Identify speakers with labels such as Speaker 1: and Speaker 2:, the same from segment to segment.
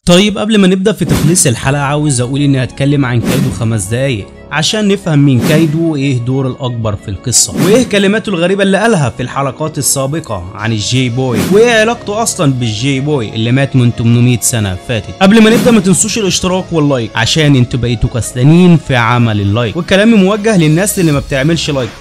Speaker 1: طيب قبل ما نبدأ في تخليص الحلقة عاوز أقول إني هتكلم عن كايدو خمس دقايق عشان نفهم مين كايدو وإيه دور الأكبر في القصة وإيه كلماته الغريبة اللي قالها في الحلقات السابقة عن الجي بوي وإيه علاقته أصلا بالجي بوي اللي مات من 800 سنة فاتت قبل ما نبدأ ما تنسوش الاشتراك واللايك عشان انتوا بقيتوا كسلانين في عمل اللايك وكلامي موجه للناس اللي ما بتعملش لايك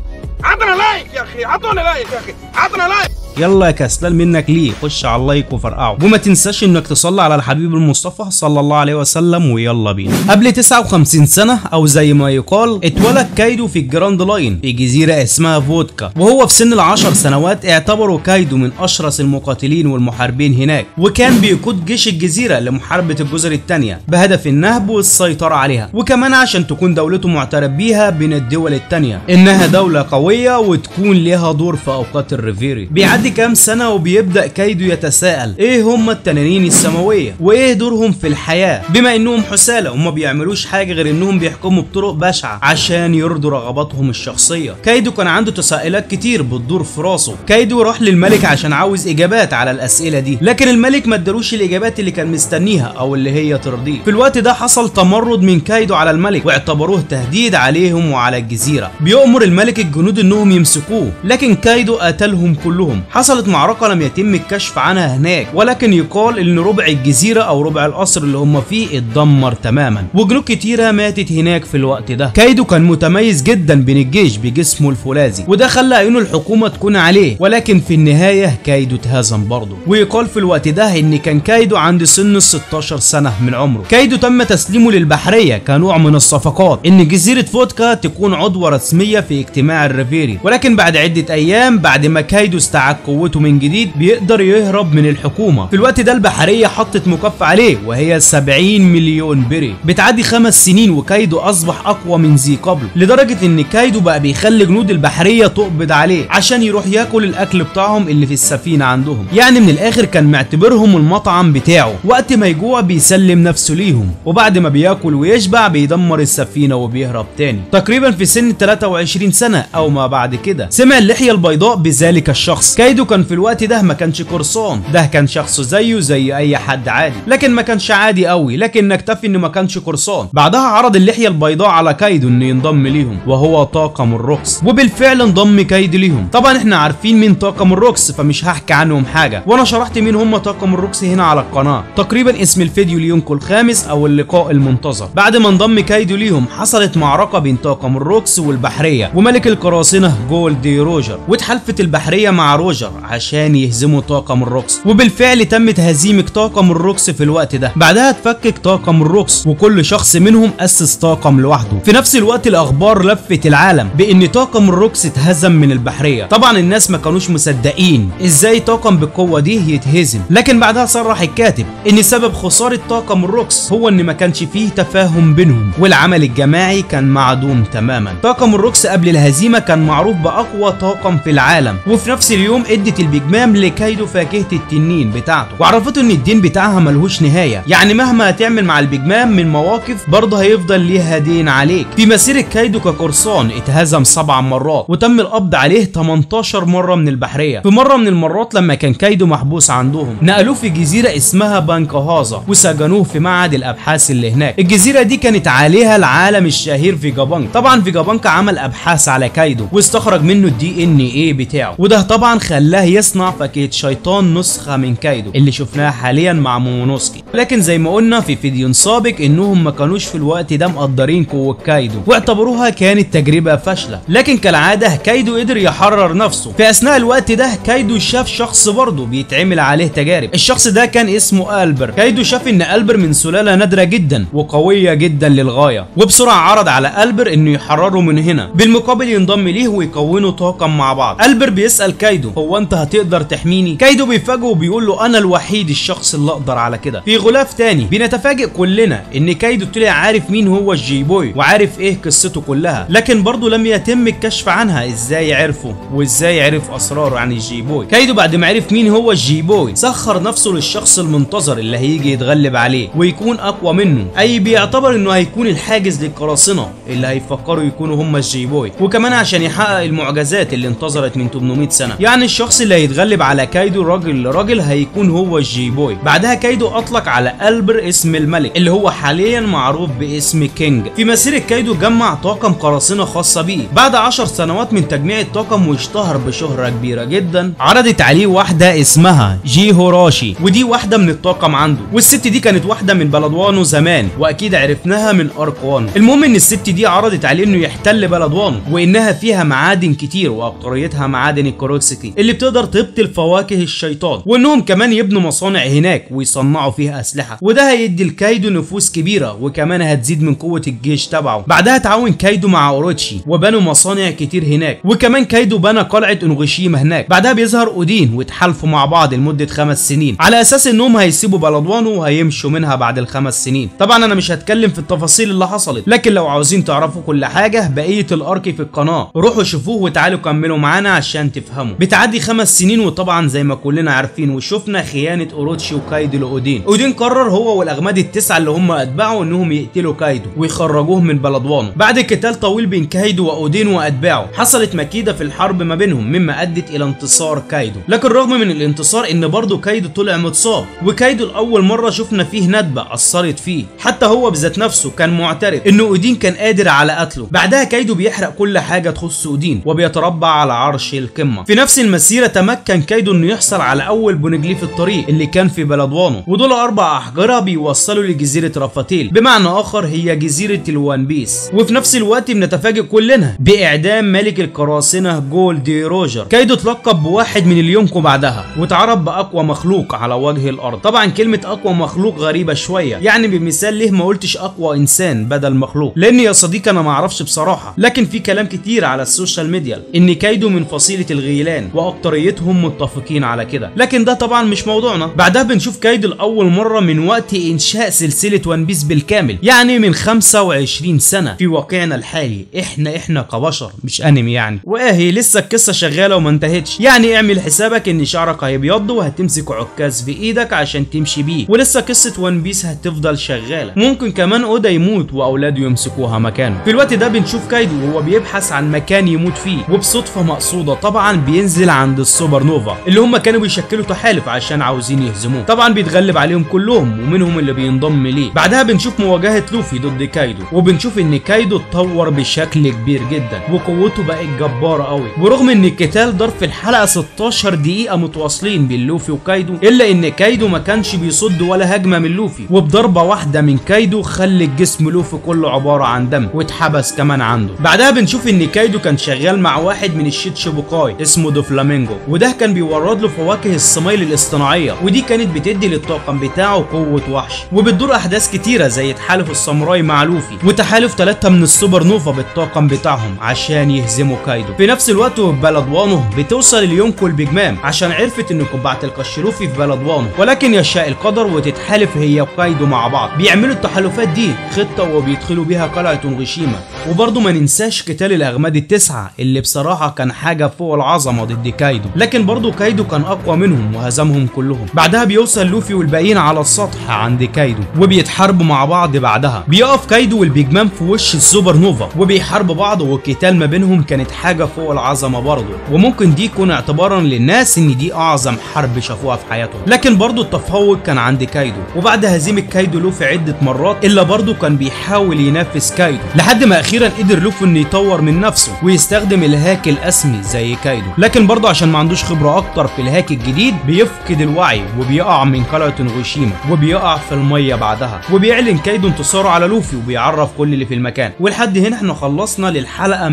Speaker 2: عطنا لايك يا اخي عطونا لايك يا اخي عطنا لايك
Speaker 1: يلا يا كسلان منك ليه خش على اللايك وفرقعه وما تنساش انك تصلي على الحبيب المصطفى صلى الله عليه وسلم ويلا بينا قبل 59 سنه او زي ما يقال اتولد كايدو في الجراند لاين في جزيره اسمها فودكا وهو في سن العشر سنوات اعتبروا كايدو من اشرس المقاتلين والمحاربين هناك وكان بيقود جيش الجزيره لمحاربه الجزر الثانيه بهدف النهب والسيطره عليها وكمان عشان تكون دولته معترف بيها بين الدول الثانيه انها دوله قويه وتكون ليها دور في اوقات الريفيري بيعدي كام سنه وبيبدا كايدو يتساءل ايه هم التنانين السماويه وايه دورهم في الحياه بما انهم حساله وما بيعملوش حاجه غير انهم بيحكموا بطرق بشعه عشان يرضوا رغباتهم الشخصيه كايدو كان عنده تساؤلات كتير بتدور في راسه كايدو راح للملك عشان عاوز اجابات على الاسئله دي لكن الملك ما ادالوش الاجابات اللي كان مستنيها او اللي هي ترضيه في الوقت ده حصل تمرد من كايدو على الملك واعتبروه تهديد عليهم وعلى الجزيره بيؤمر الملك الجنود انهم يمسكوه لكن كايدو قتلهم كلهم حصلت معركه لم يتم الكشف عنها هناك ولكن يقال ان ربع الجزيره او ربع القصر اللي هم فيه اتدمر تماما وجنود كتيره ماتت هناك في الوقت ده كايدو كان متميز جدا بين الجيش بجسمه الفولاذي وده خلى عيون الحكومه تكون عليه ولكن في النهايه كايدو اتهزم برضه ويقال في الوقت ده ان كان كايدو عند سن ال 16 سنه من عمره كايدو تم تسليمه للبحريه كنوع من الصفقات ان جزيره فودكا تكون عضوه رسميه في اجتماع الريفيري ولكن بعد عده ايام بعد ما كايدو استعاد قوته من جديد بيقدر يهرب من الحكومه في الوقت ده البحريه حطت مكافاه عليه وهي 70 مليون بري بتعدي خمس سنين وكايدو اصبح اقوى من ذي قبل لدرجه ان كايدو بقى بيخلي جنود البحريه تقبض عليه عشان يروح ياكل الاكل بتاعهم اللي في السفينه عندهم يعني من الاخر كان معتبرهم المطعم بتاعه وقت ما يجوع بيسلم نفسه ليهم وبعد ما بياكل ويشبع بيدمر السفينه وبيهرب تاني تقريبا في سن 23 سنه او ما بعد كده سمع اللحيه البيضاء بذلك الشخص كايدو كان في الوقت ده ما كانش قرصان ده كان شخص زيه زي اي حد عادي لكن ما كانش عادي قوي لكن نكتفي انه ما كانش قرصان بعدها عرض اللحيه البيضاء على كايدو انه ينضم ليهم وهو طاقم الروكس وبالفعل انضم كايدو ليهم طبعا احنا عارفين مين طاقم الروكس فمش هحكي عنهم حاجه وانا شرحت مين هم طاقم الروكس هنا على القناه تقريبا اسم الفيديو ليونكو الخامس او اللقاء المنتظر بعد ما انضم كايدو ليهم حصلت معركه بين طاقم الروكس والبحريه وملك القراصنه جولد روجر واتحالفت البحريه مع روجر عشان يهزموا طاقم الروكس وبالفعل تمت هزيمه طاقم الروكس في الوقت ده بعدها اتفكك طاقم الروكس وكل شخص منهم اسس طاقم لوحده في نفس الوقت الاخبار لفت العالم بان طاقم الروكس اتهزم من البحريه طبعا الناس ما كانوش مصدقين ازاي طاقم بالقوه دي يتهزم لكن بعدها صرح الكاتب ان سبب خساره طاقم الروكس هو ان ما كانش فيه تفاهم بينهم والعمل الجماعي كان معدوم تماما طاقم الروكس قبل الهزيمه كان معروف باقوى طاقم في العالم وفي نفس اليوم ادت البيجمام لكايدو فاكهه التنين بتاعته وعرفته ان الدين بتاعها ملهوش نهايه يعني مهما هتعمل مع البيجمام من مواقف برضه هيفضل ليها دين عليك في مسيره كايدو كقرصان اتهزم سبع مرات وتم القبض عليه 18 مره من البحريه في مره من المرات لما كان كايدو محبوس عندهم نقلوه في جزيره اسمها بانكهازا وسجنوه في معهد الابحاث اللي هناك الجزيره دي كانت عليها العالم الشهير فيجابانك طبعا فيجابانك عمل ابحاث على كايدو واستخرج منه الدي ان ايه بتاعه وده طبعا خلاه يصنع فاكهه شيطان نسخه من كايدو اللي شفناها حاليا مع مومونوسكي لكن زي ما قلنا في فيديو سابق انهم ما كانوش في الوقت ده مقدرين قوه كايدو واعتبروها كانت تجربه فاشله لكن كالعاده كايدو قدر يحرر نفسه في اثناء الوقت ده كايدو شاف شخص برضه بيتعمل عليه تجارب الشخص ده كان اسمه البر كايدو شاف ان البر من سلاله نادره جدا وقويه جدا للغايه وبسرعه عرض على البر انه يحرره من هنا بالمقابل ينضم ليه ويكونوا طاقم مع بعض البر بيسال كايدو هو انت هتقدر تحميني كايدو بيفاجئه وبيقول له انا الوحيد الشخص اللي اقدر على كده في غلاف تاني بنتفاجئ كلنا ان كايدو طلع عارف مين هو الجي بوي وعارف ايه قصته كلها لكن برضه لم يتم الكشف عنها ازاي عرفه وازاي عرف اسراره عن الجي بوي كايدو بعد ما عرف مين هو الجي بوي سخر نفسه للشخص المنتظر اللي هيجي يتغلب عليه ويكون اقوى منه اي بيعتبر انه هيكون الحاجز للقراصنه اللي هيفكروا يكونوا هم الجي بوي وكمان عشان يحقق المعجزات اللي انتظرت من 800 سنه يعني الشخص اللي هيتغلب على كايدو راجل لراجل هيكون هو الجي بوي بعدها كايدو اطلق على البر اسم الملك اللي هو حاليا معروف باسم كينج في مسيرة كايدو جمع طاقم قراصنة خاصة بيه بعد عشر سنوات من تجميع الطاقم واشتهر بشهرة كبيرة جدا عرضت عليه واحدة اسمها جي هوراشي ودي واحدة من الطاقم عنده والست دي كانت واحدة من بلدوانو زمان واكيد عرفناها من اركوانو المهم ان الست دي عرضت عليه انه يحتل بلدوانو وانها فيها معادن كتير واكتريتها معادن الكوروكسيكي اللي بتقدر تبطل فواكه الشيطان وانهم كمان يبنوا مصانع هناك ويصنعوا فيها اسلحه وده هيدي الكايدو نفوذ كبيره وكمان هتزيد من قوه الجيش تبعه بعدها تعاون كايدو مع اوروتشي وبنوا مصانع كتير هناك وكمان كايدو بنى قلعه انوغوشيما هناك بعدها بيظهر اودين واتحالفوا مع بعض لمده خمس سنين على اساس انهم هيسيبوا بلدوانو وهيمشوا منها بعد الخمس سنين طبعا انا مش هتكلم في التفاصيل اللي حصلت لكن لو عاوزين تعرفوا كل حاجه بقيه الارك في القناه روحوا شوفوه وتعالوا كملوا معانا عشان تفهموا بتعدي خمس سنين وطبعا زي ما كلنا عارفين وشفنا خيانه اوروتشي وكايدو لاودين اودين قرر هو والاغماد التسعه اللي هم اتباعه انهم يقتلوا كايدو ويخرجوه من بلدوانو بعد قتال طويل بين كايدو واودين واتباعه حصلت مكيده في الحرب ما بينهم مما ادت الى انتصار كايدو لكن رغم من الانتصار ان برضه كايدو طلع متصاب وكايدو لاول مره شفنا فيه ندبه اثرت فيه حتى هو بذات نفسه كان معترف ان اودين كان قادر على قتله بعدها كايدو بيحرق كل حاجه تخص اودين وبيتربع على عرش القمه في نفس المسيره تمكن كايدو انه يحصل على اول بونجليف الطريق اللي كان في بلدوانو ودول اربع احجره بيوصلوا لجزيره رافاتيل بمعنى اخر هي جزيره الوان بيس وفي نفس الوقت بنتفاجئ كلنا باعدام ملك القراصنه جول دي روجر كايدو اتلقب بواحد من اليونكو بعدها واتعرف باقوى مخلوق على وجه الارض طبعا كلمه اقوى مخلوق غريبه شويه يعني بمثال ليه ما قلتش اقوى انسان بدل مخلوق لان يا صديقي انا ما اعرفش بصراحه لكن في كلام كتير على السوشيال ميديا ان كايدو من فصيله الغيلان واكتريتهم متفقين على كده لكن ده طبعا مش موضوعنا بعدها بنشوف كايدو لاول مره من وقت انشاء سلسله وان بيس بالكامل يعني من 25 سنه في واقعنا الحالي احنا احنا كبشر مش انمي يعني واهي لسه القصه شغاله وما انتهتش يعني اعمل حسابك ان شعرك هيبيض وهتمسك عكاز في ايدك عشان تمشي بيه ولسه قصه وان بيس هتفضل شغاله ممكن كمان اودا يموت واولاده يمسكوها مكانه في الوقت ده بنشوف كايدو وهو بيبحث عن مكان يموت فيه وبصدفه مقصوده طبعا بينزل عند السوبر نوفا اللي هم كانوا بيشكلوا تحالف عشان عاوزين يهزموه طبعا بيتغلب عليهم كلهم ومنهم اللي بينضم ليه بعدها بنشوف مواجهه لوفي ضد كايدو وبنشوف ان كايدو اتطور بشكل كبير جدا وقوته بقت جباره قوي ورغم ان القتال دار في الحلقه 16 دقيقه متواصلين بين لوفي وكايدو الا ان كايدو ما كانش بيصد ولا هجمه من لوفي وبضربه واحده من كايدو خلت جسم لوفي كله عباره عن دم واتحبس كمان عنده بعدها بنشوف ان كايدو كان شغال مع واحد من الشيتشيبوكاي اسمه دوفلامينجو وده كان بيورد له فواكه الصمايل الاصطناعيه ودي كانت بتدي للطاقم بتاعه قوه وحش وبتدور احداث كتيره زي تحالف الساموراي مع لوفي وتحالف ثلاثه من السوبر نوفا بالطاقم بتاعهم عشان يهزموا كايدو في نفس الوقت وفي بلدوانو بتوصل اليونكو البجمام عشان عرفت ان قبعه القشروفي في بلدوانو ولكن يشاء القدر وتتحالف هي وكايدو مع بعض بيعملوا التحالفات دي خطه وبيدخلوا بيها قلعه اونغيشيما وبرضه ما ننساش قتال الاغماد التسعه اللي بصراحه كان حاجه فوق العظمه ضد كايدو لكن برضه كايدو كان اقوى منهم وهزمهم كلهم بعدها بيوصل لوفي والباقيين على السطح عند كايدو وبيتحاربوا مع بعض بعدها بيقف كايدو والبيج مان في وش السوبر نوفا وبيحاربوا بعض والقتال ما بينهم كانت حاجه فوق العظمه برضه وممكن دي يكون اعتبارا للناس ان دي اعظم حرب شافوها في حياتهم لكن برضه التفوق كان عند كايدو وبعد هزيمه كايدو لوفي عده مرات الا برضه كان بيحاول ينافس كايدو لحد ما اخيرا قدر لوفي انه يطور من نفسه ويستخدم الهاك الاسمي زي كايدو لكن برضه عشان ما عندوش خبره اكتر في الهاك الجديد بيفقد الوعي وبيقع من قلعه نوغوشيما وبيقع في الميه بعدها وبيعلن كايدو انتصاره على لوفي وبيعرف كل اللي في المكان ولحد هنا احنا خلصنا للحلقه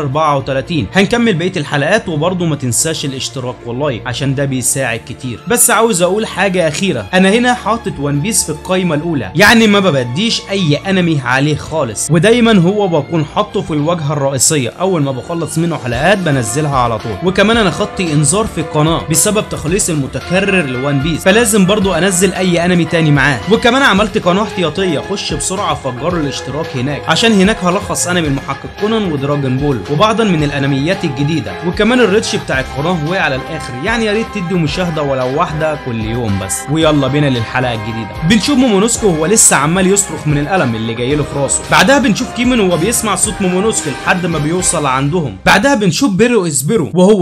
Speaker 1: 134 هنكمل بقيه الحلقات وبرضه ما تنساش الاشتراك والله عشان ده بيساعد كتير بس عاوز اقول حاجه اخيره انا هنا حاطط ون بيس في القايمه الاولى يعني ما ببديش اي انمي عليه خالص ودايما هو بكون حاطه في الواجهه الرئيسيه اول ما بخلص منه حلقات بنزلها على طول وكمان انا خدت انذار في القناه بسبب تخليص المتكرر لوان بيس فلازم برضو انزل اي انمي تاني معاه وكمان عملت قناه احتياطيه خش بسرعه فجروا الاشتراك هناك عشان هناك هلخص انمي المحقق كونان ودراجون بول وبعضا من الانميات الجديده وكمان الريتش بتاع القناه وقع على الاخر يعني يا ريت تدوا مشاهده ولو واحده كل يوم بس ويلا بينا للحلقه الجديده بنشوف مومونوسكو هو لسه عمال يصرخ من الالم اللي جاي له في راسه بعدها بنشوف كيمن وهو بيسمع صوت مومونوسكو لحد ما بيوصل عندهم بعدها بنشوف بيرو اسبيرو وهو قتل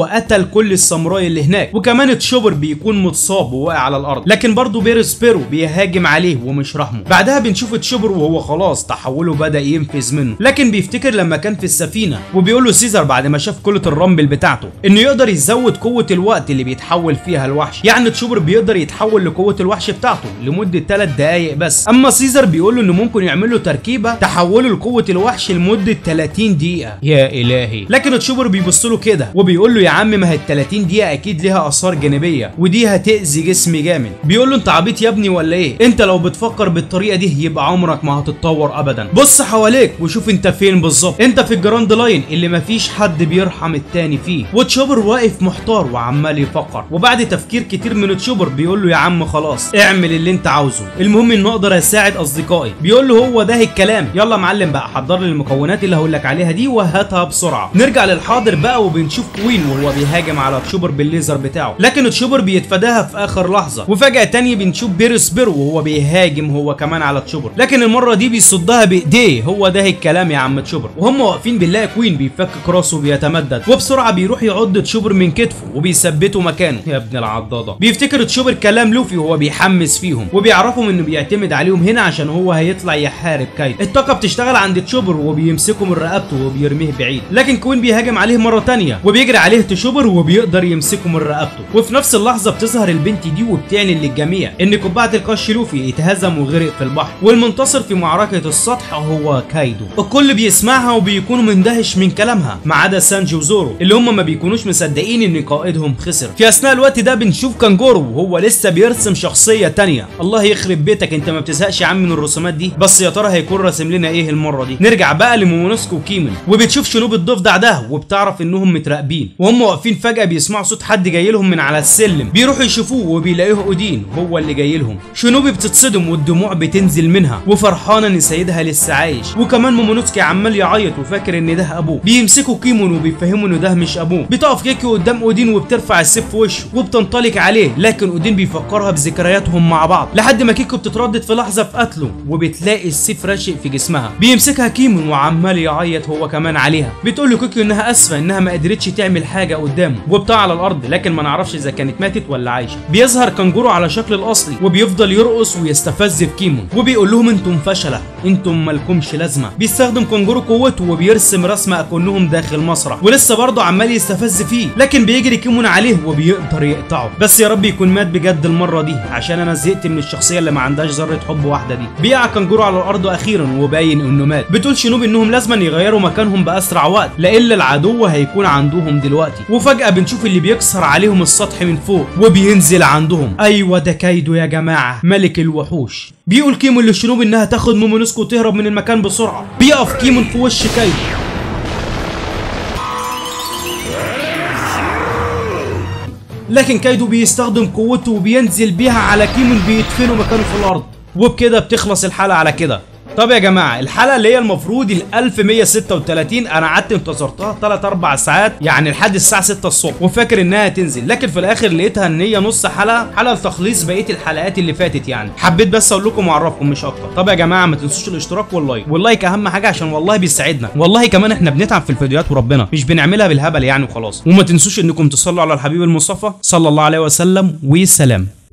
Speaker 1: كل الساموراي اللي هناك وكمان تشوبر بيكون متصاب وواقع على الارض لكن برضه بير سبيرو بيهاجم عليه ومش رحمه بعدها بنشوف تشوبر وهو خلاص تحوله بدا ينفذ منه لكن بيفتكر لما كان في السفينه وبيقول له سيزر بعد ما شاف كله الرامبل بتاعته انه يقدر يزود قوه الوقت اللي بيتحول فيها الوحش يعني تشوبر بيقدر يتحول لقوه الوحش بتاعته لمده 3 دقائق بس اما سيزر بيقول له انه ممكن يعمل له تركيبه تحوله لقوه الوحش لمده 30 دقيقه يا الهي لكن تشوبر بيبص له كده وبيقول له يا عم ما هي ال 30 دقيقه اكيد ليها اثار جانبيه ودي هتاذي جسمي جامد بيقول له انت عبيط يا ابني ولا ايه انت لو بتفكر بالطريقه دي يبقى عمرك ما هتتطور ابدا بص حواليك وشوف انت فين بالظبط انت في الجراند لاين اللي مفيش حد بيرحم التاني فيه وتشوبر واقف محتار وعمال يفكر وبعد تفكير كتير من تشوبر بيقول له يا عم خلاص اعمل اللي انت عاوزه المهم ان اقدر اساعد اصدقائي بيقول له هو ده الكلام يلا يا معلم بقى حضر لي المكونات اللي هقول لك عليها دي وهاتها بسرعه نرجع للحاضر بقى وبنشوف كوين وهو بيهاجم على تشوبر بالليزر بتاعه لكن تشوبر بيتفاداها في اخر لحظه وفجاه تانية بنشوف بيرس بيرو وهو بيهاجم هو كمان على تشوبر لكن المره دي بيصدها بايديه هو ده الكلام يا عم تشوبر وهم واقفين بنلاقي كوين بيفك راسه وبيتمدد وبسرعه بيروح يعض تشوبر من كتفه وبيثبته مكانه يا ابن العضاضه بيفتكر تشوبر كلام لوفي وهو بيحمس فيهم وبيعرفهم انه بيعتمد عليهم هنا عشان هو هيطلع يحارب كايدو الطاقه بتشتغل عند تشوبر وبيمسكه من رقبته وبيرميه بعيد لكن كوين بيهاجم عليه مره تانية وبيجري عليه تشوبر وبيقدر يمسكه من رقبته وفي نفس اللحظه بتظهر البنت دي وبتعلن للجميع ان قبعه القش لوفي اتهزم وغرق في البحر والمنتصر في معركه السطح هو كايدو الكل بيسمعها وبيكون مندهش من كلامها ما عدا سانجي وزورو اللي هم ما بيكونوش مصدقين ان قائدهم خسر في اثناء الوقت ده بنشوف كانجورو وهو لسه بيرسم شخصيه تانية الله يخرب بيتك انت ما بتزهقش يا عم من الرسومات دي بس يا ترى هيكون راسم لنا ايه المره دي نرجع بقى لمومونوسكو وكيمن وبتشوف شنوب الضفدع ده وبتعرف انهم متراقبين وهم واقفين فجاه بيسمعوا صوت حد جاي لهم من على السلم بيروحوا يشوفوه وبيلاقوه اودين هو اللي جاي لهم شنوبي بتتصدم والدموع بتنزل منها وفرحانه ان سيدها لسه عايش وكمان مومونوسكي عمال يعيط وفاكر ان ده ابوه بيمسكوا كيمون وبيفهموا ان ده مش ابوه بتقف كيكي قدام اودين وبترفع السيف في وشه وبتنطلق عليه لكن اودين بيفكرها بذكرياتهم مع بعض لحد ما كيكو بتتردد في لحظه في قتله وبتلاقي السيف راشق في جسمها بيمسكها كيمون وعمال يعيط هو كمان عليها بتقول له كيكيو انها اسفه انها ما قدرتش تعمل حاجه قدامه وبتاع على الارض لكن ما نعرفش اذا كانت ماتت ولا عايشه بيظهر كانجورو على شكل الاصلي وبيفضل يرقص ويستفز في كيمون وبيقول لهم انتم فشله انتم مالكمش لازمه بيستخدم كانجورو قوته وبيرسم رسمه اكنهم داخل مسرح ولسه برضه عمال يستفز فيه لكن بيجري كيمون عليه وبيقدر يقطعه بس يا رب يكون مات بجد المره دي عشان انا زهقت من الشخصيه اللي ما عندهاش ذره حب واحده دي بيقع كانجورو على الارض اخيرا وباين انه مات بتقول شنوب انهم لازما يغيروا مكانهم باسرع وقت لان العدو هيكون عندهم دلوقتي وفجاه بنشوف اللي بيكسر عليهم السطح من فوق وبينزل عندهم ايوه ده كايدو يا جماعه ملك الوحوش بيقول كيمون للشنوب انها تاخد مومونوسكو وتهرب من المكان بسرعه بيقف كيمون في وش كايدو لكن كايدو بيستخدم قوته وبينزل بيها على كيمون بيدفنه مكانه في الارض وبكده بتخلص الحلقه على كده طب يا جماعه الحلقه اللي هي المفروض ال 1136 انا قعدت انتظرتها 3 4 ساعات يعني لحد الساعه 6 الصبح وفاكر انها هتنزل لكن في الاخر لقيتها ان هي نص حلقه حلقه لتخليص بقيه الحلقات اللي فاتت يعني حبيت بس اقول لكم واعرفكم مش اكتر طب يا جماعه ما تنسوش الاشتراك واللايك واللايك اهم حاجه عشان والله بيساعدنا والله كمان احنا بنتعب في الفيديوهات وربنا مش بنعملها بالهبل يعني وخلاص وما تنسوش انكم تصلوا على الحبيب المصطفى صلى الله عليه وسلم وسلام